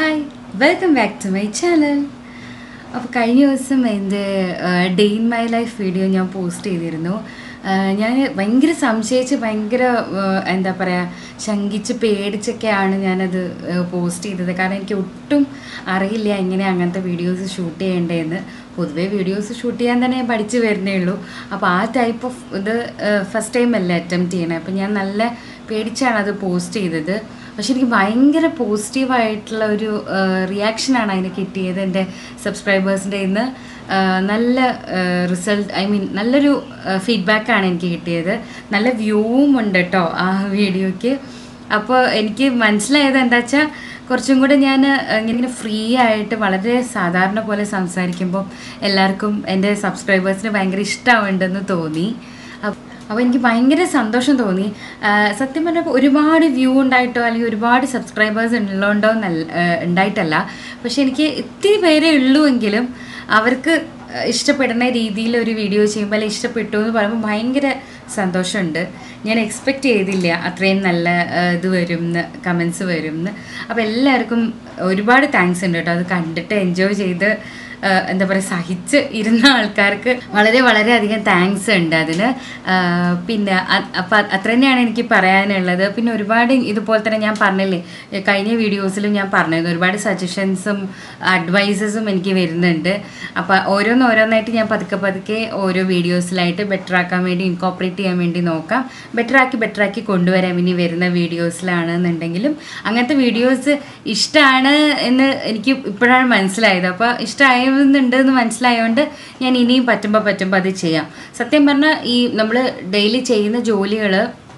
Hi welcome back to my channel അപ്പോൾ കഴിഞ്ഞ ദിവസം എൻ്റെ day in my life video ഞാൻ പോസ്റ്റ് ചെയ്തിരുന്നു ഞാൻ ഭയങ്കര സംശയിച്ച് ഭയങ്കര ആ, എന്താ പറയുക ശങ്കിച്ച് പേടിച്ചൊക്കെയാണ് ഞാനത് പോസ്റ്റ് ചെയ്തത് കാരണം എനിക്ക് ഒട്ടും അറിയില്ല എങ്ങനെ അങ്ങനത്തെ വീഡിയോസ് ഷൂട്ട് ചെയ്യേണ്ടതെന്ന് പൊതുവേ വീഡിയോസ് ഷൂട്ട് ചെയ്യാൻ തന്നെ ഞാൻ പഠിച്ചു വരുന്നേ ഉള്ളൂ അപ്പോൾ ആ ടൈപ്പ് ഓഫ് ഇത് ഫസ്റ്റ് ടൈം അല്ലേ അറ്റംപ്റ്റ് ചെയ്യണേ അപ്പോൾ ഞാൻ നല്ല പേടിച്ചാണ് അത് പോസ്റ്റ് ചെയ്തത് പക്ഷെ എനിക്ക് ഭയങ്കര പോസിറ്റീവായിട്ടുള്ള ഒരു റിയാക്ഷനാണ് അതിന് കിട്ടിയത് എൻ്റെ സബ്സ്ക്രൈബേഴ്സിൻ്റെ ഇന്ന് നല്ല റിസൾട്ട് ഐ മീൻ നല്ലൊരു ഫീഡ്ബാക്കാണ് എനിക്ക് കിട്ടിയത് നല്ല വ്യൂവും ഉണ്ട് കേട്ടോ ആ വീഡിയോയ്ക്ക് അപ്പോൾ എനിക്ക് മനസ്സിലായത് എന്താ വെച്ചാൽ കുറച്ചും കൂടെ ഞാൻ ഇങ്ങനെ ഫ്രീ ആയിട്ട് വളരെ സാധാരണ പോലെ സംസാരിക്കുമ്പോൾ എല്ലാവർക്കും എൻ്റെ സബ്സ്ക്രൈബേഴ്സിന് ഭയങ്കര ഇഷ്ടമാവുണ്ടെന്ന് തോന്നി അപ്പ- അപ്പോൾ എനിക്ക് ഭയങ്കര സന്തോഷം തോന്നി ആ, സത്യം പറഞ്ഞപ്പോൾ ഒരുപാട് വ്യൂ ഉണ്ടായിട്ടോ അല്ലെങ്കിൽ ഒരുപാട് സബ്സ്ക്രൈബേഴ്സ് ഉള്ളതുകൊണ്ടോ എന്നല്ല ആ, ഉണ്ടായിട്ടല്ല പക്ഷെ എനിക്ക് ഇത്തിരി പേരേ ഉള്ളൂ എങ്കിലും അവർക്ക് ഇഷ്ടപ്പെടുന്ന രീതിയിൽ ഒരു വീഡിയോ ചെയ്യുമ്പോൾ അല്ലെങ്കിൽ ഇഷ്ടപ്പെട്ടു എന്ന് പറയുമ്പോൾ ഭയങ്കര സന്തോഷമുണ്ട് ഞാൻ എക്സ്പെക്റ്റ് ചെയ്തില്ല അത്രയും നല്ല ആ, ഇത് വരും എന്ന് കമൻസ് വരും എന്ന് അപ്പോൾ എല്ലാവർക്കും ഒരുപാട് താങ്ക്സ് ഉണ്ട് കേട്ടോ അത് കണ്ടിട്ട് എൻജോയ് ചെയ്ത് ആ, എന്താ പറയുക സഹിച്ച് ഇരുന്ന ആൾക്കാർക്ക് വളരെ വളരെ അധികം താങ്ക്സ് ഉണ്ട് അതിന് ആ, പിന്നെ അ- അപ്പം അത്ര തന്നെയാണ് എനിക്ക് പറയാനുള്ളത് പിന്നെ ഒരുപാട് ഇതുപോലെ തന്നെ ഞാൻ പറഞ്ഞില്ലേ ഏ, കഴിഞ്ഞ വീഡിയോസിലും ഞാൻ പറഞ്ഞിരുന്നു ഒരുപാട് സജഷൻസും അഡ്വൈസസും എനിക്ക് വരുന്നുണ്ട് അപ്പോൾ ഓരോന്ന് ഓരോന്നായിട്ട് ഞാൻ പതുക്കെ പതുക്കെ ഓരോ വീഡിയോസിലായിട്ട് ബെറ്റർ ആക്കാൻ വേണ്ടി ഇൻകോപ്പറേറ്റ് ചെയ്യാൻ വേണ്ടി നോക്കാം ബെറ്റർ ആക്കി ബെറ്റർ ആക്കി കൊണ്ടുവരാൻ ഇനി വരുന്ന വീഡിയോസിലാണെന്നുണ്ടെങ്കിലും അങ്ങനത്തെ വീഡിയോസ് ഇഷ്ടമാണ് എന്ന് എനിക്ക് ഇപ്പോഴാണ് മനസ്സിലായത് അപ്പോൾ ഇഷ്ടമായുന്നുണ്ട് എന്ന് മനസ്സിലായതുകൊണ്ട് ഞാൻ ഇനിയും പറ്റുമ്പോൾ പറ്റുമ്പോൾ അത് ചെയ്യാം സത്യം പറഞ്ഞാൽ ഈ നമ്മൾ ഡെയിലി ചെയ്യുന്ന ജോലികൾ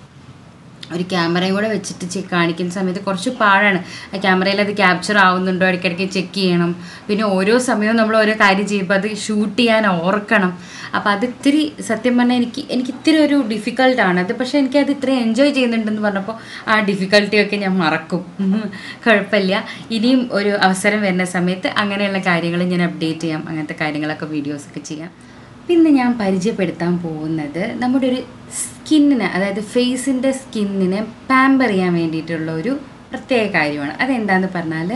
ഒരു ക്യാമറയും കൂടെ വെച്ചിട്ട് ചെ- കാണിക്കുന്ന സമയത്ത് കുറച്ച് പാടാണ് ആ ക്യാമറയിൽ അത് ക്യാപ്ചർ ആവുന്നുണ്ടോ ഇടയ്ക്കിടയ്ക്ക് ചെക്ക് ചെയ്യണം പിന്നെ ഓരോ സമയവും നമ്മൾ ഓരോ കാര്യം ചെയ്യുമ്പോൾ അത് ഷൂട്ട് ചെയ്യാൻ ഓർക്കണം അപ്പോൾ അത് ഇത്തിരി സത്യം പറഞ്ഞാൽ എനിക്ക് എനിക്ക് ഇത്തിരി ഒരു ഡിഫിക്കൽട്ടാണ് അത് പക്ഷേ എനിക്കത് ഇത്രയും എൻജോയ് ചെയ്യുന്നുണ്ടെന്ന് പറഞ്ഞപ്പോൾ ആ ഡിഫിക്കൽട്ടിയൊക്കെ ഞാൻ മറക്കും ഉം. കുഴപ്പമില്ല ഇനിയും ഒരു അവസരം വരുന്ന സമയത്ത് അങ്ങനെയുള്ള കാര്യങ്ങൾ ഞാൻ അപ്ഡേറ്റ് ചെയ്യാം അങ്ങനത്തെ കാര്യങ്ങളൊക്കെ വീഡിയോസൊക്കെ ചെയ്യാം പിന്നെ ഞാൻ പരിചയപ്പെടുത്താൻ പോകുന്നത് നമ്മുടെ ഒരു സ്കിന്നിന് അതായത് ഫേസിൻ്റെ സ്കിന്നിനെ പാമ്പർ ചെയ്യാൻ വേണ്ടിയിട്ടുള്ള ഒരു പ്രത്യേക കാര്യമാണ് അതെന്താന്ന് പറഞ്ഞാൽ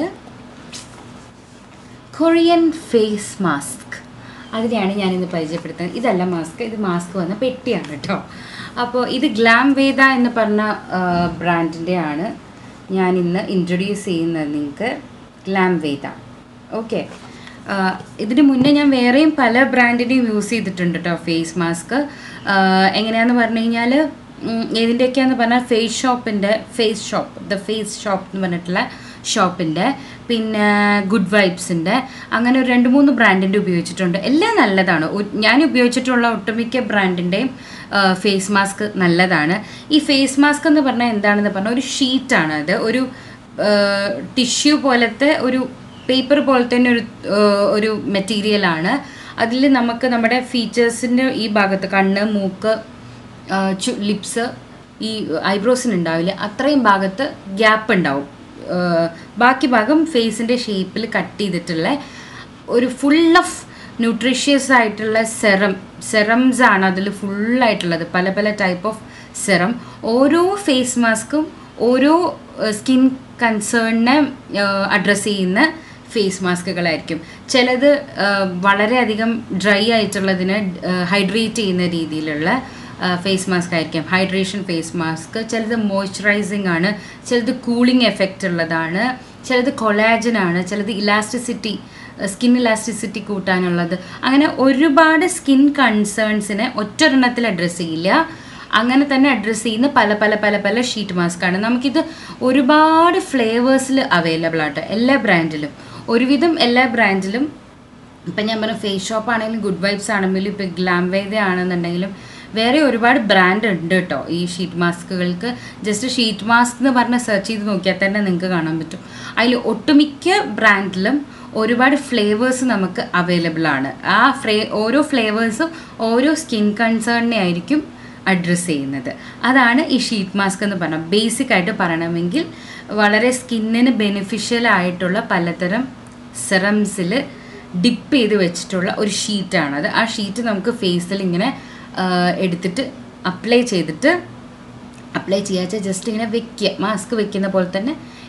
കൊറിയൻ ഫേസ് മാസ്ക് അതിനെയാണ് ഞാനിന്ന് പരിചയപ്പെടുത്തുന്നത് ഇതല്ല മാസ്ക് ഇത് മാസ്ക് വന്ന പെട്ടിയാണ് കേട്ടോ അപ്പോൾ ഇത് ഗ്ലാം വേദ എന്ന് പറഞ്ഞ ബ്രാൻഡിൻ്റെ ആണ് ഞാനിന്ന് ഇൻട്രൊഡ്യൂസ് ചെയ്യുന്നത് നിങ്ങൾക്ക് ഗ്ലാം വേദ ഓക്കെ ഇതിന് മുന്നേ ഞാൻ വേറെയും പല ബ്രാൻഡിൻ്റെയും യൂസ് ചെയ്തിട്ടുണ്ട് കേട്ടോ ഫേസ് മാസ്ക് എങ്ങനെയാന്ന് പറഞ്ഞു കഴിഞ്ഞാൽ ഏതിൻ്റെയൊക്കെയാന്ന് പറഞ്ഞാൽ ഫേസ് ഷോപ്പിൻ്റെ face shop the face shop എന്ന് പറഞ്ഞിട്ടുള്ള ഷോപ്പിൻ്റെ പിന്നെ ഗുഡ് വൈബ്സിൻ്റെ അങ്ങനെ ഒരു രണ്ട് മൂന്ന് ബ്രാൻഡിൻ്റെ ഉപയോഗിച്ചിട്ടുണ്ട് എല്ലാം നല്ലതാണ് ഒ- ഞാൻ ഉപയോഗിച്ചിട്ടുള്ള ഒട്ടുമിക്ക ബ്രാൻഡിൻ്റെയും ഫേസ് മാസ്ക് നല്ലതാണ് ഈ ഫേസ് മാസ്ക് എന്ന് പറഞ്ഞാൽ എന്താണെന്ന് പറഞ്ഞാൽ ഒരു ഷീറ്റാണ് അത് ഒരു ടിഷ്യൂ പോലത്തെ ഒരു പേപ്പർ പോലെ തന്നെ ഒരു ആ, ഒരു മെറ്റീരിയലാണ് അതിൽ നമുക്ക് നമ്മുടെ ഫീച്ചേഴ്സിൻ്റെ ഈ ഭാഗത്ത് കണ്ണ് മൂക്ക് ലിപ്സ് ഈ ഐബ്രോസിന് ഉണ്ടാവില്ല അത്രയും ഭാഗത്ത് ഗ്യാപ്പ് ഉണ്ടാവും ആ, ബാക്കി ഭാഗം ഫേസിൻ്റെ ഷേപ്പിൽ കട്ട് ചെയ്തിട്ടുള്ള ഒരു ഫുൾ ഓഫ് ന്യൂട്രീഷ്യസ് ആയിട്ടുള്ള സെറം സെറംസ് ആണ് അതിൽ ഫുള്ളായിട്ടുള്ളത് പല പല ടൈപ്പ് ഓഫ് സെറം ഓരോ ഫേസ് മാസ്കും ഓരോ സ്കിൻ കൺസേണിനെ അഡ്രസ്സ് ചെയ്യുന്ന ഫേസ് മാസ്കുകളായിരിക്കും ചിലത് ആ, വളരെയധികം ഡ്രൈ ആയിട്ടുള്ളതിനെ ഹൈഡ്രേറ്റ് ചെയ്യുന്ന രീതിയിലുള്ള ഫേസ് മാസ്ക് ആയിരിക്കും ഹൈഡ്രേഷൻ ഫേസ് മാസ്ക് ചിലത് മോയ്സ്ചറൈസിങ് ആണ് ചിലത് കൂളിംഗ് എഫക്റ്റ് ഉള്ളതാണ് ചിലത് കൊളാജൻ ആണ് ചിലത് ഇലാസ്റ്റിസിറ്റി സ്കിൻ ഇലാസ്റ്റിസിറ്റി കൂട്ടാനുള്ളത് അങ്ങനെ ഒരുപാട് സ്കിൻ കൺസേൺസിനെ ഒറ്റൊരെണ്ണത്തിൽ അഡ്രസ്സ് ചെയ്യില്ല അങ്ങനെ തന്നെ അഡ്രസ്സ് ചെയ്യുന്ന പല പല പല പല ഷീറ്റ് മാസ്ക് ആണ് നമുക്കിത് ഒരുപാട് ഫ്ലേവേഴ്സിൽ അവൈലബിൾ ആട്ടോ എല്ലാ ബ്രാൻഡിലും ഒരുവിധം എല്ലാ ബ്രാൻഡിലും ഇപ്പം ഞാൻ പറഞ്ഞ ഫേസ് ഷോപ്പ് ആണെങ്കിലും ഗുഡ് വൈബ്സ് ആണെങ്കിലും ഇപ്പം ഗ്ലാംവേദ ആണെന്നുണ്ടെങ്കിലും വേറെ ഒരുപാട് ബ്രാൻഡ് ഉണ്ട് കേട്ടോ ഈ ഷീറ്റ് മാസ്കുകൾക്ക് ജസ്റ്റ് ഷീറ്റ് മാസ്ക് എന്ന് പറഞ്ഞ് സെർച്ച് ചെയ്ത് നോക്കിയാൽ തന്നെ നിങ്ങൾക്ക് കാണാൻ പറ്റും അതിൽ ഒട്ടുമിക്ക ബ്രാൻഡിലും ഒരുപാട് ഫ്ലേവേഴ്സ് നമുക്ക് അവൈലബിൾ ആണ് ആ ഫ്ലേ ഓരോ ഫ്ലേവേഴ്സും ഓരോ സ്കിൻ കൺസേണിനെ ആയിരിക്കും അഡ്രസ്സ് ചെയ്യുന്നത് അതാണ് ഈ ഷീറ്റ് മാസ്ക് എന്ന് പറഞ്ഞാൽ ബേസിക് ആയിട്ട് പറയണമെങ്കിൽ വളരെ സ്കിന്നിന് ബെനിഫിഷ്യൽ ആയിട്ടുള്ള പലതരം സെറംസിൽ ഡിപ്പ് ചെയ്ത് വെച്ചിട്ടുള്ള ഒരു ഷീറ്റാണത് ആ ഷീറ്റ് നമുക്ക് ഫേസിൽ ഇങ്ങനെ ആ, എടുത്തിട്ട് അപ്ലൈ ചെയ്തിട്ട് അപ്ലൈ ചെയ്യാച്ച ജസ്റ്റ് ഇങ്ങനെ വെക്കുക മാസ്ക് വെക്കുന്ന പോലെ തന്നെ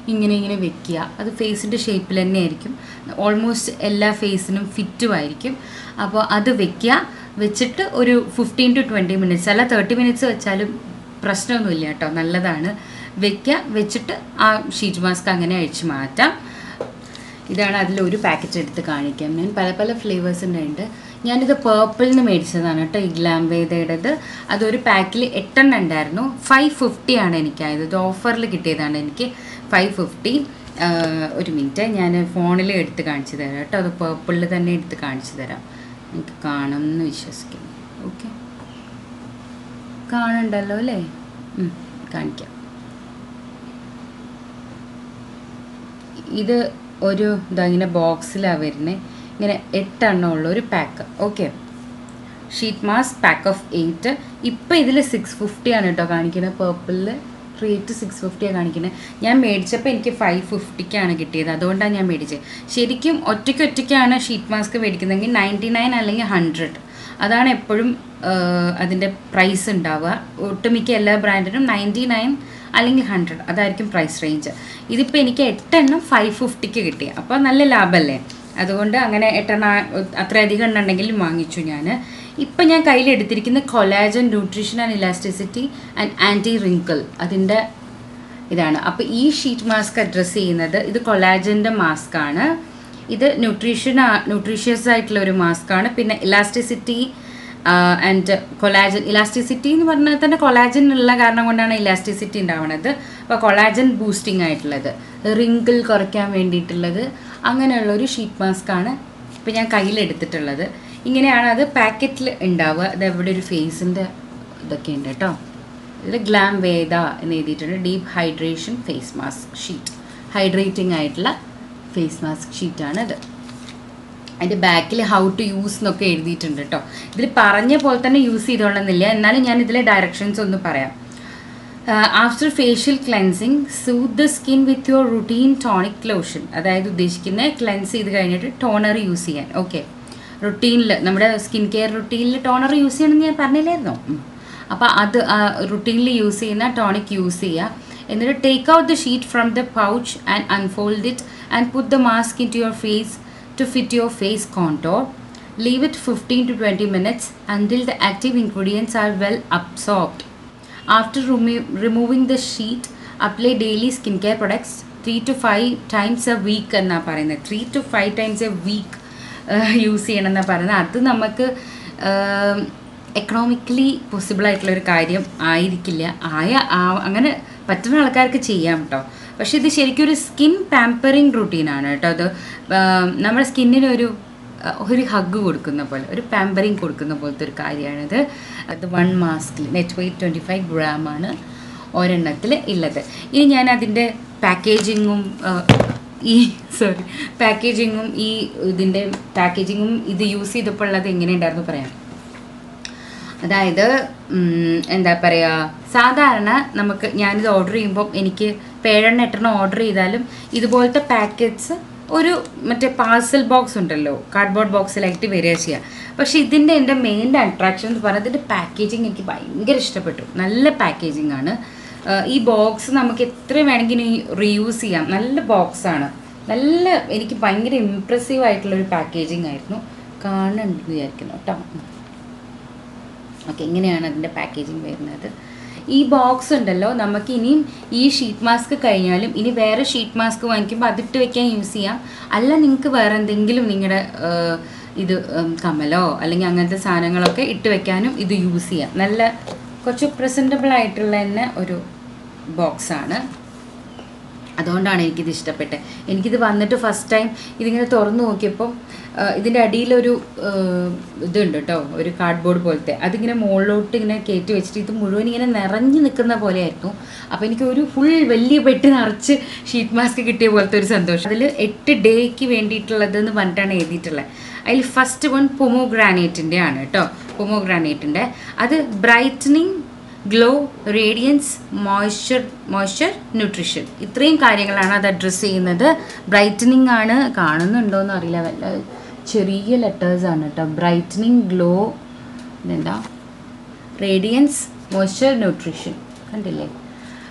ഇങ്ങനെ ഇങ്ങനെ വെക്കുക അത് ഫേസിൻ്റെ ഷേപ്പിൽ തന്നെ ആയിരിക്കും ഓൾമോസ്റ്റ് എല്ലാ ഫേസിനും ഫിറ്റും ആയിരിക്കും അപ്പോൾ അത് വെക്കുക വെച്ചിട്ട് ഒരു ഫിഫ്റ്റീൻ ടു ട്വൻറ്റി മിനിറ്റ്സ് അല്ല തേർട്ടി മിനിറ്റ്സ് വെച്ചാലും പ്രശ്നമൊന്നുമില്ല കേട്ടോ നല്ലതാണ് വെക്കുക വെച്ചിട്ട് ആ ഷീറ്റ് മാസ്ക് അങ്ങനെ അഴിച്ച് മാറ്റാം ഇതാണ് അതിലൊരു പാക്കറ്റ് എടുത്ത് കാണിക്കാം ഞാൻ പല പല ഫ്ലേവേഴ്സ് ഉണ്ട് ഞാനിത് പേർപ്പിളിൽ നിന്ന് മേടിച്ചതാണ് കേട്ടോ ഈ ഗ്ലാംവേദയുടേത് അതൊരു പാക്കിൽ എട്ടെണ്ണം ഉണ്ടായിരുന്നു ഫൈവ് ഫിഫ്റ്റി ആണ് എനിക്കായത് ഇത് ഓഫറിൽ കിട്ടിയതാണ് എനിക്ക് ഫൈവ് ഫിഫ്റ്റി ഒരു മിനിറ്റ് ഞാൻ ഫോണിൽ എടുത്ത് കാണിച്ചു തരാം കേട്ടോ അത് പേർപ്പിളിൽ തന്നെ എടുത്ത് കാണിച്ചു തരാം എനിക്ക് കാണുമെന്ന് വിശ്വസിക്കുന്നു ഓക്കെ കാണണ്ടല്ലോ അല്ലേ ഉം, കാണിക്കാം ഇത് ഒരു ഇതാ ഇങ്ങനെ ബോക്സിലാണ് വരുന്നത് ഇങ്ങനെ എട്ടെണ്ണം ഉള്ള ഒരു pack okay sheet mask pack of eight ഇപ്പം ഇതിൽ സിക്സ് ഫിഫ്റ്റി ആണ് കേട്ടോ കാണിക്കുന്നത് പേർപ്പിളിൽ റേറ്റ് സിക്സ് ഫിഫ്റ്റിയാണ് കാണിക്കുന്നത് ഞാൻ മേടിച്ചപ്പോൾ എനിക്ക് ഫൈവ് ഫിഫ്റ്റിക്കാണ് കിട്ടിയത് അതുകൊണ്ടാണ് ഞാൻ മേടിച്ചത് ശരിക്കും ഒറ്റയ്ക്ക് ഒറ്റയ്ക്കാണ് ഷീറ്റ് മാസ്ക് മേടിക്കുന്നതെങ്കിൽ നയൻറ്റി നയൻ അല്ലെങ്കിൽ ഹൺഡ്രഡ് അതാണ് എപ്പോഴും അതിൻ്റെ പ്രൈസ് ഉണ്ടാവുക ഒട്ടുമിക്ക എല്ലാ ബ്രാൻഡിനും നയൻറ്റി നയൻ അല്ലെങ്കിൽ ഹൺഡ്രഡ് അതായിരിക്കും പ്രൈസ് റേഞ്ച് ഇതിപ്പോൾ എനിക്ക് എട്ടെണ്ണം ഫൈവ് ഫിഫ്റ്റിക്ക് കിട്ടി അപ്പോൾ നല്ല ലാഭമല്ലേ അതുകൊണ്ട് അങ്ങനെ എട്ടെണ്ണം അത്രയധികം എണ്ണം ഉണ്ടെങ്കിലും വാങ്ങിച്ചു ഞാൻ ഇപ്പം ഞാൻ കയ്യിൽ എടുത്തിരിക്കുന്ന collagen nutrition and elasticity and anti wrinkle അതിൻ്റെ ഇതാണ് അപ്പോൾ ഈ ഷീറ്റ് മാസ്ക് അഡ്രസ്സ് ചെയ്യുന്നത് ഇത് കൊലാജൻ്റെ മാസ്ക് ആണ് ഇത് ന്യൂട്രീഷൻ ന്യൂട്രീഷ്യസ് ആയിട്ടുള്ള ഒരു മാസ്ക് ആണ് പിന്നെ ഇലാസ്റ്റിസിറ്റി ആൻഡ് കൊലാജൻ ഇലാസ്റ്റിസിറ്റി എന്ന് പറഞ്ഞാൽ തന്നെ കൊലാജൻ ഉള്ള കാരണം കൊണ്ടാണ് ഇലാസ്റ്റിസിറ്റി ഉണ്ടാവുന്നത് അപ്പോൾ കൊളാജൻ ബൂസ്റ്റിംഗ് ആയിട്ടുള്ളത് റിങ്കിൾ കുറയ്ക്കാൻ വേണ്ടിയിട്ടുള്ളത് അങ്ങനെയുള്ള ഒരു ഷീറ്റ് മാസ്ക് ആണ് ഇപ്പം ഞാൻ കയ്യിലെടുത്തിട്ടുള്ളത് ഇങ്ങനെയാണ് അത് പാക്കറ്റിൽ ഉണ്ടാവുക അത് എവിടെ ഒരു ഫേസിൻ്റെ ഇതൊക്കെ ഉണ്ട് കേട്ടോ ഇതിൽ ഗ്ലാം വേദ എന്ന് എഴുതിയിട്ടുണ്ട് deep hydration face mask sheet hydrating ആയിട്ടുള്ള ഫേസ് മാസ്ക് ഷീറ്റാണ് ഇത് അതിൻ്റെ ബാക്കിൽ ഹൗ ടു യൂസ് എന്നൊക്കെ എഴുതിയിട്ടുണ്ട് കേട്ടോ ഇതിൽ പറഞ്ഞ പോലെ തന്നെ യൂസ് ചെയ്തോളന്നില്ല എന്നാലും ഞാൻ ഇതിലെ ഡയറക്ഷൻസ് ഒന്ന് പറയാം after facial cleansing soothe the skin with your routine tonic lotion അതായത് ഉദ്ദേശിക്കുന്ന ക്ലെൻസ് ചെയ്ത് കഴിഞ്ഞിട്ട് ടോണർ യൂസ് ചെയ്യാൻ ഓക്കെ റുട്ടീനിൽ നമ്മുടെ സ്കിൻ കെയർ റുട്ടീനിൽ ടോണർ യൂസ് ചെയ്യണമെന്ന് ഞാൻ പറഞ്ഞില്ലായിരുന്നോ അപ്പോൾ അത് റുട്ടീനിൽ യൂസ് ചെയ്യുന്ന ടോണിക് യൂസ് ചെയ്യുക എന്നിട്ട് take out the sheet from the pouch and unfold it and put the mask into your face to fit your face contour. Leave it 15 to 20 minutes until the active ingredients are well absorbed. After remo- removing the sheet, apply daily skincare products 3 to 5 times a week എന്നാണ് പറയുന്നത് three to five times a week use ചെയ്യണം എന്നാണ് പറയുന്നത് അത് നമുക്ക് economically possible ആയിട്ടുള്ള ഒരു കാര്യം ആയിരിക്കില്ല ആയ ആ- അങ്ങനെ പറ്റുന്ന ആൾക്കാർക്ക് ചെയ്യാം കേട്ടോ പക്ഷെ ഇത് ശരിക്കും ഒരു സ്കിൻ പാമ്പറിങ് റുട്ടീനാണ് കേട്ടോ അത് ആം, നമ്മുടെ സ്കിന്നിന് ഒരു ആ, ഒരു ഹഗ് കൊടുക്കുന്ന പോലെ ഒരു പാമ്പറിങ് കൊടുക്കുന്ന പോലത്തെ ഒരു കാര്യമാണിത് അത് വൺ മാസ്കിൽ net weight twenty five gram ആണ് ഒരെണ്ണത്തിൽ ഉള്ളത് ഇനി ഞാൻ അതിൻ്റെ പാക്കേജിങ്ങും ഈ സോറി പാക്കേജിങ്ങും ഈ ഇതിൻ്റെ പാക്കേജിങ്ങും ഇത് യൂസ് ചെയ്തപ്പോൾ ഉള്ളത് എങ്ങനെയുണ്ടായിരുന്നു പറയാം അതായത് ഉം, എന്താ പറയുക സാധാരണ നമുക്ക് ഞാനിത് ഓർഡർ ചെയ്യുമ്പോൾ എനിക്ക് ഇപ്പോൾ ഏഴെണ്ണം എട്ടെണ്ണം ഓർഡർ ചെയ്താലും ഇതുപോലത്തെ പാക്കറ്റ്സ് ഒരു മറ്റേ പാർസൽ ബോക്സ് ഉണ്ടല്ലോ കാർഡ്ബോർഡ് ബോക്സിലായിട്ട് വരിക ചെയ്യുക പക്ഷേ ഇതിൻ്റെ എൻ്റെ മെയിൻ അട്രാക്ഷൻ എന്ന് പറയുന്നത് ഇതിൻ്റെ പാക്കേജിങ് എനിക്ക് ഭയങ്കര ഇഷ്ടപ്പെട്ടു നല്ല പാക്കേജിങ് ആണ് ആ, ഈ ബോക്സ് നമുക്ക് എത്ര വേണമെങ്കിലും റീയൂസ് ചെയ്യാം നല്ല ബോക്സാണ് നല്ല എനിക്ക് ഭയങ്കര ഇമ്പ്രസീവ് ആയിട്ടുള്ള ഒരു പാക്കേജിങ് ആയിരുന്നു കാണുന്നുണ്ടെന്ന് വിചാരിക്കുന്നു കേട്ടോ ഓക്കെ ഇങ്ങനെയാണ് അതിൻ്റെ പാക്കേജിങ് വരുന്നത് ഈ ബോക്സ് ഉണ്ടല്ലോ നമുക്ക് ഇനിയും ഈ ഷീറ്റ് മാസ്ക് കഴിഞ്ഞാലും ഇനി വേറെ ഷീറ്റ് മാസ്ക് വാങ്ങിക്കുമ്പോൾ അതിട്ട് വെക്കാൻ യൂസ് ചെയ്യാം അല്ല നിങ്ങൾക്ക് വേറെ എന്തെങ്കിലും നിങ്ങളുടെ ഇത് ഉം, കമ്മലോ അല്ലെങ്കിൽ അങ്ങനത്തെ സാധനങ്ങളൊക്കെ ഇട്ട് വെക്കാനും ഇത് യൂസ് ചെയ്യാം നല്ല കുറച്ച് പ്രസൻറ്റബിൾ ആയിട്ടുള്ള തന്നെ ഒരു ബോക്സാണ് അതുകൊണ്ടാണ് എനിക്കിത് ഇഷ്ടപ്പെട്ടത് എനിക്കിത് വന്നിട്ട് ഫസ്റ്റ് ടൈം ഇതിങ്ങനെ തുറന്നു നോക്കിയപ്പോൾ ആ, ഇതിൻ്റെ അടിയിലൊരു ആ, ഇതുണ്ട് കേട്ടോ ഒരു കാർഡ്ബോർഡ് പോലത്തെ അതിങ്ങനെ മുകളിലോട്ട് ഇങ്ങനെ കയറ്റി വെച്ചിട്ട് ഇത് മുഴുവൻ ഇങ്ങനെ നിറഞ്ഞു നിൽക്കുന്ന പോലെയായിരുന്നു അപ്പോൾ എനിക്ക് ഒരു ഫുൾ വലിയ പെട്ടി നിറച്ച് ഷീറ്റ് മാസ്ക് കിട്ടിയ പോലത്തെ ഒരു സന്തോഷം അതിൽ എട്ട് ഡേക്ക് വേണ്ടിയിട്ടുള്ളതെന്ന് പറഞ്ഞിട്ടാണ് എഴുതിയിട്ടുള്ളത് അതിൽ ഫസ്റ്റ് വൺ പൊമോഗ്രാനേറ്റിൻ്റെ ആണ് കേട്ടോ പൊമോഗ്രാനേറ്റിൻ്റെ അത് brightening glow radiance moisture moisture nutrition ഇത്രയും കാര്യങ്ങളാണ് അത് അഡ്രസ്സ് ചെയ്യുന്നത് ബ്രൈറ്റനിങ് ആണ് കാണുന്നുണ്ടോയെന്ന് അറിയില്ല വല്ല ചെറിയ ലെറ്റേഴ്സ് ആണ് കേട്ടോ ബ്രൈറ്റനിങ് ഗ്ലോ ഇതെന്താ റേഡിയൻസ് മോയ്സ്ചർ ന്യൂട്രീഷൻ കണ്ടില്ലേ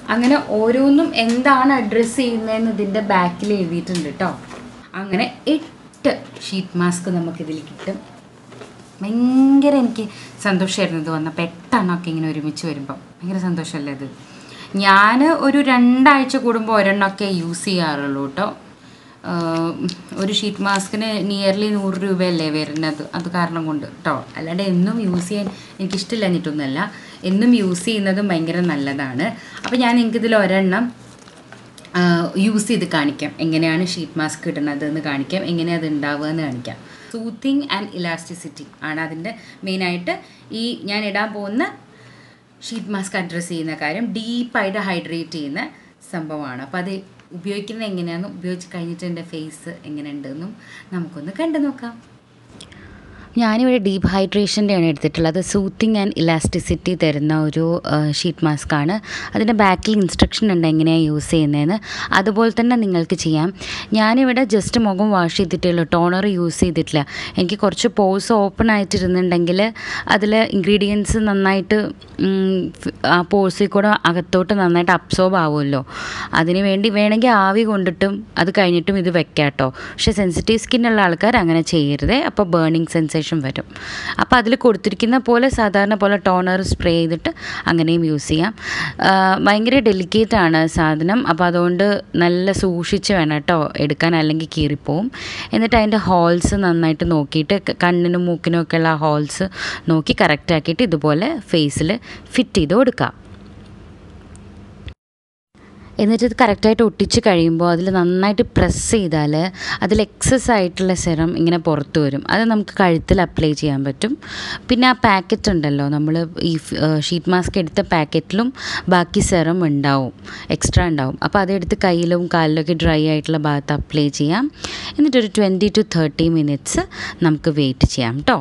അങ്ങനെ ഓരോന്നും എന്താണ് അഡ്രസ്സ് ചെയ്യുന്നതെന്ന് ഇതിൻ്റെ ബാക്കിൽ എഴുതിയിട്ടുണ്ട് കേട്ടോ അങ്ങനെ എട്ട് ഷീറ്റ് മാസ്ക് നമുക്കിതിൽ കിട്ടും ഭയങ്കര എനിക്ക് സന്തോഷമായിരുന്നു ഇത് വന്നപ്പോൾ എട്ടെണ്ണമൊക്കെ ഇങ്ങനെ ഒരുമിച്ച് വരുമ്പോൾ ഭയങ്കര സന്തോഷമല്ലേ ഇത് ഞാൻ ഒരു രണ്ടാഴ്ച കൂടുമ്പോൾ ഒരെണ്ണമൊക്കെ യൂസ് ചെയ്യാറുള്ളൂ കേട്ടോ ആഹ് ഒരു ഷീറ്റ് മാസ്കിന് നിയർലി നൂറ് രൂപയല്ലേ വരുന്നത് അത് കാരണം കൊണ്ട് കേട്ടോ അല്ലാണ്ട് എന്നും യൂസ് ചെയ്യാൻ എനിക്കിഷ്ടമില്ലഞ്ഞിട്ടൊന്നുമല്ല എന്നും യൂസ് ചെയ്യുന്നതും ഭയങ്കര നല്ലതാണ് അപ്പോൾ ഞാൻ എനിക്കിതിൽ ഒരെണ്ണം യൂസ് ചെയ്ത് കാണിക്കാം എങ്ങനെയാണ് ഷീറ്റ് മാസ്ക് ഇടുന്നത് എന്ന് കാണിക്കാം എങ്ങനെ അത് ഉണ്ടാവുക എന്ന് കാണിക്കാം സൂത്തിങ് ആൻഡ് ഇലാസ്റ്റിസിറ്റി ആണ് അതിൻ്റെ മെയിനായിട്ട് ഈ ഞാൻ ഇടാൻ പോകുന്ന ഷീറ്റ് മാസ്ക് അഡ്രസ്സ് ചെയ്യുന്ന കാര്യം ഡീപ്പായിട്ട് ഹൈഡ്രേറ്റ് ചെയ്യുന്ന സംഭവമാണ് അപ്പോൾ അത് ഉപയോഗിക്കുന്നത് എങ്ങനെയാണെന്നും ഉപയോഗിച്ച് കഴിഞ്ഞിട്ട് എൻ്റെ ഫേസ് എങ്ങനെയുണ്ടെന്നും നമുക്കൊന്ന് കണ്ടു നോക്കാം ഞാനിവിടെ ഡീപ്പ് ഹൈഡ്രേഷൻ്റെയാണ് എടുത്തിട്ടുള്ളത് സൂത്തിങ് ആൻഡ് ഇലാസ്റ്റിസിറ്റി തരുന്ന ഒരു ഷീറ്റ് മാസ്ക് ആണ് അതിൻ്റെ ബാക്കിൽ ഇൻസ്ട്രക്ഷൻ ഉണ്ട് എങ്ങനെയാണ് യൂസ് ചെയ്യുന്നതെന്ന് അതുപോലെ തന്നെ നിങ്ങൾക്ക് ചെയ്യാം ഞാനിവിടെ ജസ്റ്റ് മുഖം വാഷ് ചെയ്തിട്ടേ ഉള്ളൂ ടോണർ യൂസ് ചെയ്തിട്ടില്ല എനിക്ക് കുറച്ച് പോഴ്സ് ഓപ്പൺ ആയിട്ടിരുന്നുണ്ടെങ്കിൽ അതിൽ ഇൻഗ്രീഡിയൻസ് നന്നായിട്ട് ഉം, ഫ്- ആ പോഴ്സിൽ കൂടെ അകത്തോട്ട് നന്നായിട്ട് അബ്സോർബ് ആവുമല്ലോ അതിന് വേണ്ടി വേണമെങ്കിൽ ആവി കൊണ്ടിട്ടും അത് കഴിഞ്ഞിട്ടും ഇത് വെക്കാം കേട്ടോ പക്ഷേ സെൻസിറ്റീവ് സ്കിന്നുള്ള ആൾക്കാർ അങ്ങനെ ചെയ്യരുത് അപ്പോൾ ബേണിംഗ് സെൻസേഷൻ വരും അപ്പോൾ അതിൽ കൊടുത്തിരിക്കുന്ന പോലെ സാധാരണ പോലെ ടോണർ സ്പ്രേ ചെയ്തിട്ട് അങ്ങനെയും യൂസ് ചെയ്യാം ആ, ഭയങ്കര ഡെലിക്കേറ്റ് ആണ് സാധനം അപ്പോൾ അതുകൊണ്ട് നല്ല സൂക്ഷിച്ച് വേണം കേട്ടോ എടുക്കാൻ അല്ലെങ്കിൽ കീറിപ്പോവും എന്നിട്ട് അതിൻ്റെ ഹോൾസ് നന്നായിട്ട് നോക്കിയിട്ട് ക- കണ്ണിനും മൂക്കിനും ഒക്കെയുള്ള ഹോൾസ് നോക്കി കറക്റ്റ് ആക്കിയിട്ട് ഇതുപോലെ ഫേസിൽ ഫിറ്റ് ചെയ്ത് കൊടുക്കാം എന്നിട്ട് ഇത് കറക്റ്റായിട്ട് ഒട്ടിച്ച് കഴിയുമ്പോൾ അതിൽ നന്നായിട്ട് പ്രസ് ചെയ്താൽ അതിൽ എക്സസ് ആയിട്ടുള്ള സെറം ഇങ്ങനെ പുറത്ത് വരും അത് നമുക്ക് കഴുത്തിൽ അപ്ലൈ ചെയ്യാൻ പറ്റും പിന്നെ ആ പാക്കറ്റ് ഉണ്ടല്ലോ നമ്മൾ ഈ ഷീറ്റ് മാസ്ക് എടുത്ത പാക്കറ്റിലും ബാക്കി സെറം ഉണ്ടാവും എക്സ്ട്രാ ഉണ്ടാവും അപ്പോൾ അതെടുത്ത് കയ്യിലും കാലിലൊക്കെ ഡ്രൈ ആയിട്ടുള്ള ഭാഗത്ത് അപ്ലൈ ചെയ്യാം എന്നിട്ടൊരു ട്വൻറ്റി ടു തേർട്ടി മിനിറ്റ്സ് നമുക്ക് വെയിറ്റ് ചെയ്യാം കേട്ടോ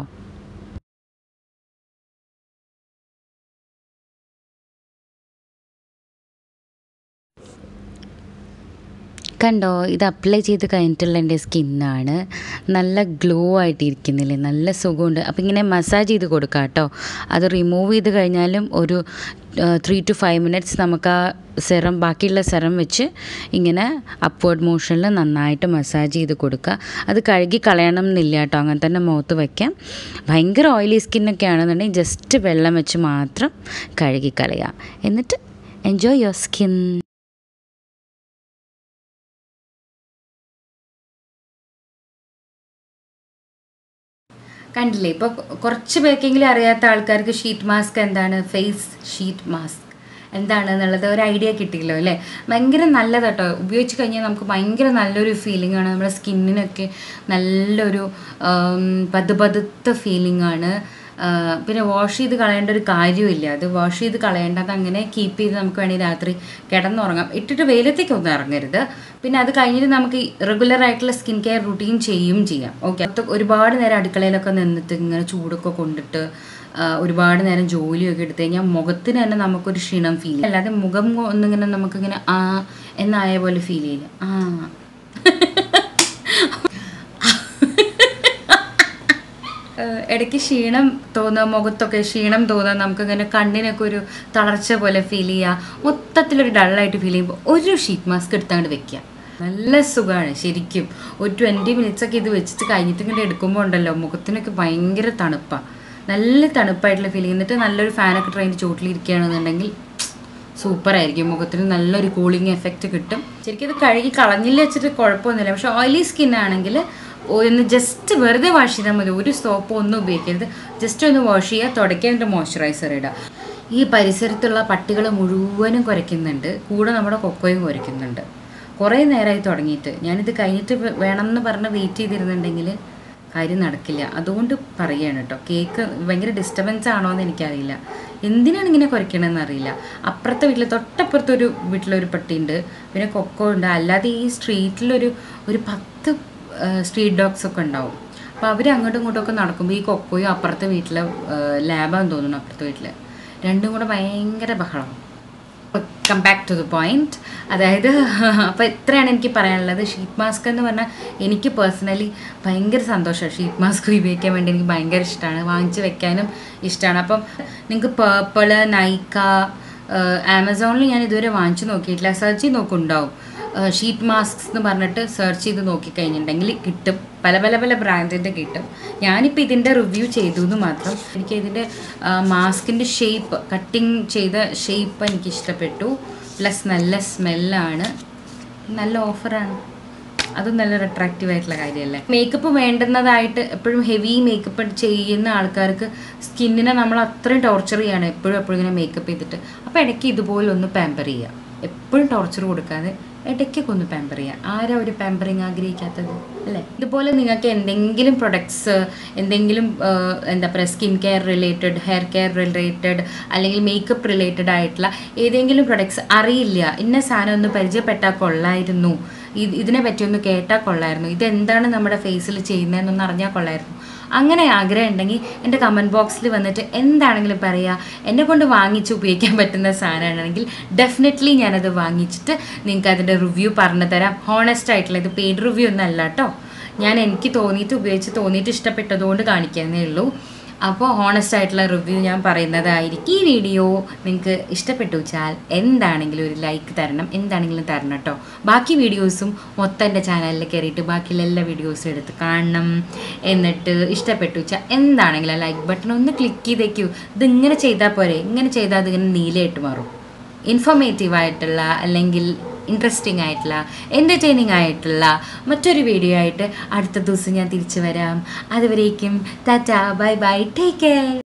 കണ്ടോ ഇത് അപ്ലൈ ചെയ്ത് കഴിഞ്ഞിട്ടുള്ള എൻ്റെ സ്കിന്നാണ് നല്ല ഗ്ലോ ആയിട്ടിരിക്കുന്നില്ലേ നല്ല സുഖമുണ്ട് അപ്പോൾ ഇങ്ങനെ മസാജ് ചെയ്ത് കൊടുക്കാം കേട്ടോ അത് റിമൂവ് ചെയ്ത് കഴിഞ്ഞാലും ഒരു ത്രീ ടു ഫൈവ് മിനിറ്റ്സ് നമുക്ക് ആ സെറം ബാക്കിയുള്ള സെറം വെച്ച് ഇങ്ങനെ അപ്വേർഡ് മോഷനിൽ നന്നായിട്ട് മസാജ് ചെയ്ത് കൊടുക്കുക അത് കഴുകി കളയണം എന്നില്ല കേട്ടോ അങ്ങനെ തന്നെ മുഖത്ത് വയ്ക്കാം ഭയങ്കര ഓയിലി സ്കിന്നൊക്കെ ആണെന്നുണ്ടെങ്കിൽ ജസ്റ്റ് വെള്ളം വെച്ച് മാത്രം കഴുകി കളയുക എന്നിട്ട് എൻജോയ് യുവർ സ്കിൻ കണ്ടില്ലേ ഇപ്പോൾ കുറച്ച് പേർക്കെങ്കിലും അറിയാത്ത ആൾക്കാർക്ക് ഷീറ്റ് മാസ്ക് എന്താണ് ഫേസ് ഷീറ്റ് മാസ്ക് എന്താണ് എന്നുള്ളത് ഒരു ഐഡിയ കിട്ടിയല്ലോ അല്ലേ ഭയങ്കര നല്ലതാട്ടോ ഉപയോഗിച്ച് കഴിഞ്ഞാൽ നമുക്ക് ഭയങ്കര നല്ലൊരു ഫീലിംഗ് ആണ് നമ്മുടെ സ്കിന്നിനൊക്കെ നല്ലൊരു ആം, പതുപതുത്ത ഫീലിംഗ് ആണ് ആ, പിന്നെ വാഷ് ചെയ്ത് കളയേണ്ട ഒരു കാര്യമില്ല അത് വാഷ് ചെയ്ത് കളയേണ്ട അത് അങ്ങനെ കീപ്പ് ചെയ്ത് നമുക്ക് വേണമെങ്കിൽ രാത്രി കിടന്നുറങ്ങാം ഇട്ടിട്ട് വെയിലത്തേക്കൊന്നും ഇറങ്ങരുത് പിന്നെ അത് കഴിഞ്ഞിട്ട് നമുക്ക് റെഗുലർ ആയിട്ടുള്ള സ്കിൻ കെയർ റുട്ടീൻ ചെയ്യും ചെയ്യാം ഓക്കെ ഒരുപാട് നേരം അടുക്കളയിലൊക്കെ നിന്നിട്ട് ഇങ്ങനെ ചൂടൊക്കെ കൊണ്ടിട്ട് ആ, ഒരുപാട് നേരം ജോലിയൊക്കെ എടുത്തു കഴിഞ്ഞാൽ മുഖത്തിന് തന്നെ നമുക്കൊരു ക്ഷീണം ഫീൽ അല്ലാതെ മുഖം ഒന്നിങ്ങനെ നമുക്കിങ്ങനെ ആ എന്നായ പോലെ ഫീൽ ചെയ്യില്ല ആ ഏഹ് ഇടയ്ക്ക് ക്ഷീണം തോന്നുക മുഖത്തൊക്കെ ക്ഷീണം തോന്നുക നമുക്കിങ്ങനെ കണ്ണിനൊക്കെ ഒരു തളർച്ച പോലെ ഫീൽ ചെയ്യുക മൊത്തത്തിലൊരു ഡള്ളായിട്ട് ഫീൽ ചെയ്യുമ്പോൾ ഒരു ഷീറ്റ് മാസ്ക് എടുത്തങ്ങോട്ട് വെക്കുക നല്ല സുഖമാണ് ശരിക്കും ഒരു ട്വൻറ്റി മിനിറ്റ്സ് ഒക്കെ ഇത് വെച്ചിട്ട് കഴിഞ്ഞിട്ട് ഇങ്ങോട്ട് എടുക്കുമ്പോൾ ഉണ്ടല്ലോ മുഖത്തിനൊക്കെ ഭയങ്കര തണുപ്പാണ് നല്ല തണുപ്പായിട്ടുള്ള ഫീൽ എന്നിട്ട് നല്ലൊരു ഫാനൊക്കെ ട്രെയിനിൻ്റെ ചോട്ടിലിരിക്കുകയാണെന്നുണ്ടെങ്കിൽ സൂപ്പറായിരിക്കും മുഖത്തിന് നല്ലൊരു കൂളിംഗ് എഫക്റ്റ് കിട്ടും ശരിക്കും ഇത് കഴുകി കളഞ്ഞില്ല വെച്ചിട്ട് കുഴപ്പമൊന്നുമില്ല പക്ഷെ ഓയിലി സ്കിൻ ആണെങ്കിൽ ഒന്ന് ജസ്റ്റ് വെറുതെ വാഷ് ചെയ്താൽ മതി ഒരു സോപ്പ് ഒന്നും ഉപയോഗിക്കരുത് ജസ്റ്റ് ഒന്ന് വാഷ് ചെയ്യുക തുടയ്ക്കാൻ മോയ്സ്ചറൈസർ ഇടുക ഈ പരിസരത്തുള്ള പട്ടികൾ മുഴുവനും കുരയ്ക്കുന്നുണ്ട് കൂടെ നമ്മുടെ കൊക്കോയും കുരയ്ക്കുന്നുണ്ട് കുറേ നേരമായി തുടങ്ങിയിട്ട് ഞാനിത് കഴിഞ്ഞിട്ട് വേ- വേണമെന്ന് പറഞ്ഞ് വെയിറ്റ് ചെയ്തിരുന്നുണ്ടെങ്കിൽ കാര്യം നടക്കില്ല അതുകൊണ്ട് പറയുകയാണ് കേട്ടോ കേക്ക് ഭയങ്കര ഡിസ്റ്റർബൻസ് ആണോ എന്ന് എനിക്കറിയില്ല എന്തിനാണ് ഇങ്ങനെ കുറയ്ക്കണമെന്ന് അറിയില്ല അപ്പുറത്തെ വീട്ടിൽ തൊട്ടപ്പുറത്തൊരു വീട്ടിലൊരു പട്ടിയുണ്ട് പിന്നെ കൊക്കോ ഉണ്ട് അല്ലാതെ ഈ സ്ട്രീറ്റിലൊരു ഒരു പത്ത് സ്ട്രീറ്റ് ഡോഗ്സ് ഒക്കെ ഉണ്ടാവും അപ്പോൾ അവർ അങ്ങോട്ടും ഇങ്ങോട്ടും ഒക്കെ നടക്കുമ്പോൾ ഈ കൊക്കോയും അപ്പുറത്തെ വീട്ടിലെ ലാബാന്ന് തോന്നുന്നു അപ്പുറത്തെ വീട്ടിൽ രണ്ടും കൂടെ ഭയങ്കര ബഹളം come back to the point അതായത് അപ്പോൾ ഇത്രയാണ് എനിക്ക് പറയാനുള്ളത് ഷീറ്റ് മാസ്ക് എന്ന് പറഞ്ഞാൽ എനിക്ക് പേഴ്സണലി ഭയങ്കര സന്തോഷമാണ് ഷീറ്റ് മാസ്ക് ഉപയോഗിക്കാൻ വേണ്ടി എനിക്ക് ഭയങ്കര ഇഷ്ടമാണ് വാങ്ങിച്ച് വെക്കാനും ഇഷ്ടമാണ് അപ്പം നിങ്ങൾക്ക് പേർപ്പിള് നൈക്ക ആമസോണിൽ ഞാൻ ഇതുവരെ വാങ്ങിച്ചു നോക്കിയിട്ടില്ല സെർച്ച് ചെയ്ത് നോക്കുന്നുണ്ടാവും ഷീറ്റ് മാസ്ക്സ് എന്ന് പറഞ്ഞിട്ട് സെർച്ച് ചെയ്ത് നോക്കിക്കഴിഞ്ഞിട്ടുണ്ടെങ്കിൽ കിട്ടും പല പല പല ബ്രാൻഡിൻ്റെ കിട്ടും ഞാനിപ്പോൾ ഇതിൻ്റെ റിവ്യൂ ചെയ്തു എന്ന് മാത്രം എനിക്ക് ഇതിൻ്റെ മാസ്കിൻ്റെ ഷേപ്പ് കട്ടിങ് ചെയ്ത ഷേപ്പ് എനിക്ക് ഇഷ്ടപ്പെട്ടു പ്ലസ് നല്ല സ്മെല്ലാണ് നല്ല ഓഫറാണ് അതും നല്ലൊരു അട്രാക്റ്റീവ് ആയിട്ടുള്ള കാര്യമല്ലേ മേക്കപ്പ് വേണ്ടുന്നതായിട്ട് എപ്പോഴും ഹെവി മേക്കപ്പ് ചെയ്യുന്ന ആൾക്കാർക്ക് സ്കിന്നിനെ നമ്മൾ അത്രയും ടോർച്ചർ ചെയ്യാണ് എപ്പോഴും എപ്പോഴും ഇങ്ങനെ മേക്കപ്പ് ചെയ്തിട്ട് അപ്പോൾ ഇടയ്ക്ക് ഇതുപോലെ ഒന്ന് പാമ്പർ ചെയ്യുക എപ്പോഴും ടോർച്ചർ കൊടുക്കാതെ ഇടയ്ക്കൊക്കെ ഒന്ന് പാമ്പർ ചെയ്യുക ആരാ ഒരു പാമ്പറിങ് ആഗ്രഹിക്കാത്തത് അല്ലേ ഇതുപോലെ നിങ്ങൾക്ക് എന്തെങ്കിലും പ്രൊഡക്ട്സ് എന്തെങ്കിലും ആ, എന്താ പറയുക skin care related hair care related അല്ലെങ്കിൽ മേക്കപ്പ് റിലേറ്റഡ് ആയിട്ടുള്ള ഏതെങ്കിലും പ്രൊഡക്ട്സ് അറിയില്ല ഇന്ന സാധനം ഒന്ന് പരിചയപ്പെട്ടാൽ കൊള്ളായിരുന്നു ഇത് ഇതിനെ പറ്റി ഒന്ന് കേട്ടാൽ കൊള്ളായിരുന്നു ഇതെന്താണ് നമ്മുടെ ഫേസിൽ ചെയ്യുന്നതെന്നൊന്ന് അറിഞ്ഞാൽ കൊള്ളായിരുന്നു അങ്ങനെ ആഗ്രഹം ഉണ്ടെങ്കിൽ എൻ്റെ കമൻറ്റ് ബോക്സിൽ വന്നിട്ട് എന്താണെങ്കിലും പറയുക എന്നെ കൊണ്ട് വാങ്ങിച്ച് ഉപയോഗിക്കാൻ പറ്റുന്ന സാധനമാണെങ്കിൽ ഡെഫിനറ്റ്ലി ഞാനത് വാങ്ങിച്ചിട്ട് നിങ്ങൾക്ക് അതിൻ്റെ റിവ്യൂ പറഞ്ഞു തരാം ഹോണസ്റ്റ് ആയിട്ടുള്ള ഇത് പെയ്ഡ് റിവ്യൂ ഒന്നും അല്ല കേട്ടോ ഞാൻ എനിക്ക് തോന്നിയിട്ട് ഉപയോഗിച്ച് തോന്നിയിട്ട് ഇഷ്ടപ്പെട്ടതുകൊണ്ട് കാണിക്കാന്നേ ഉള്ളൂ അപ്പോൾ ഹോണസ്റ്റ് ആയിട്ടുള്ള റിവ്യൂ ഞാൻ പറയുന്നതായിരിക്കും ഈ വീഡിയോ നിങ്ങൾക്ക് ഇഷ്ടപ്പെട്ടു വെച്ചാൽ എന്താണെങ്കിലും ഒരു ലൈക്ക് തരണം എന്താണെങ്കിലും തരണം കേട്ടോ ബാക്കി വീഡിയോസും മൊത്തം എൻ്റെ ചാനലിൽ കയറിയിട്ട് ബാക്കിയുള്ള എല്ലാ വീഡിയോസും എടുത്ത് കാണണം എന്നിട്ട് ഇഷ്ടപ്പെട്ടു വെച്ചാൽ എന്താണെങ്കിലും ലൈക്ക് ബട്ടൺ ഒന്ന് ക്ലിക്ക് ചെയ്തേക്കൂ ഇതിങ്ങനെ ചെയ്താൽ പോരെ ഇങ്ങനെ ചെയ്താൽ അതിങ്ങനെ നീലയായിട്ട് മാറും ഇൻഫോർമേറ്റീവ് ആയിട്ടുള്ള അല്ലെങ്കിൽ ഇൻട്രസ്റ്റിംഗ് ആയിട്ടുള്ള എൻ്റർടൈനിങ് ആയിട്ടുള്ള മറ്റൊരു വീഡിയോ ആയിട്ട് അടുത്ത ദിവസം ഞാൻ തിരിച്ചു വരാം അതുവരേക്കും tata bye bye take care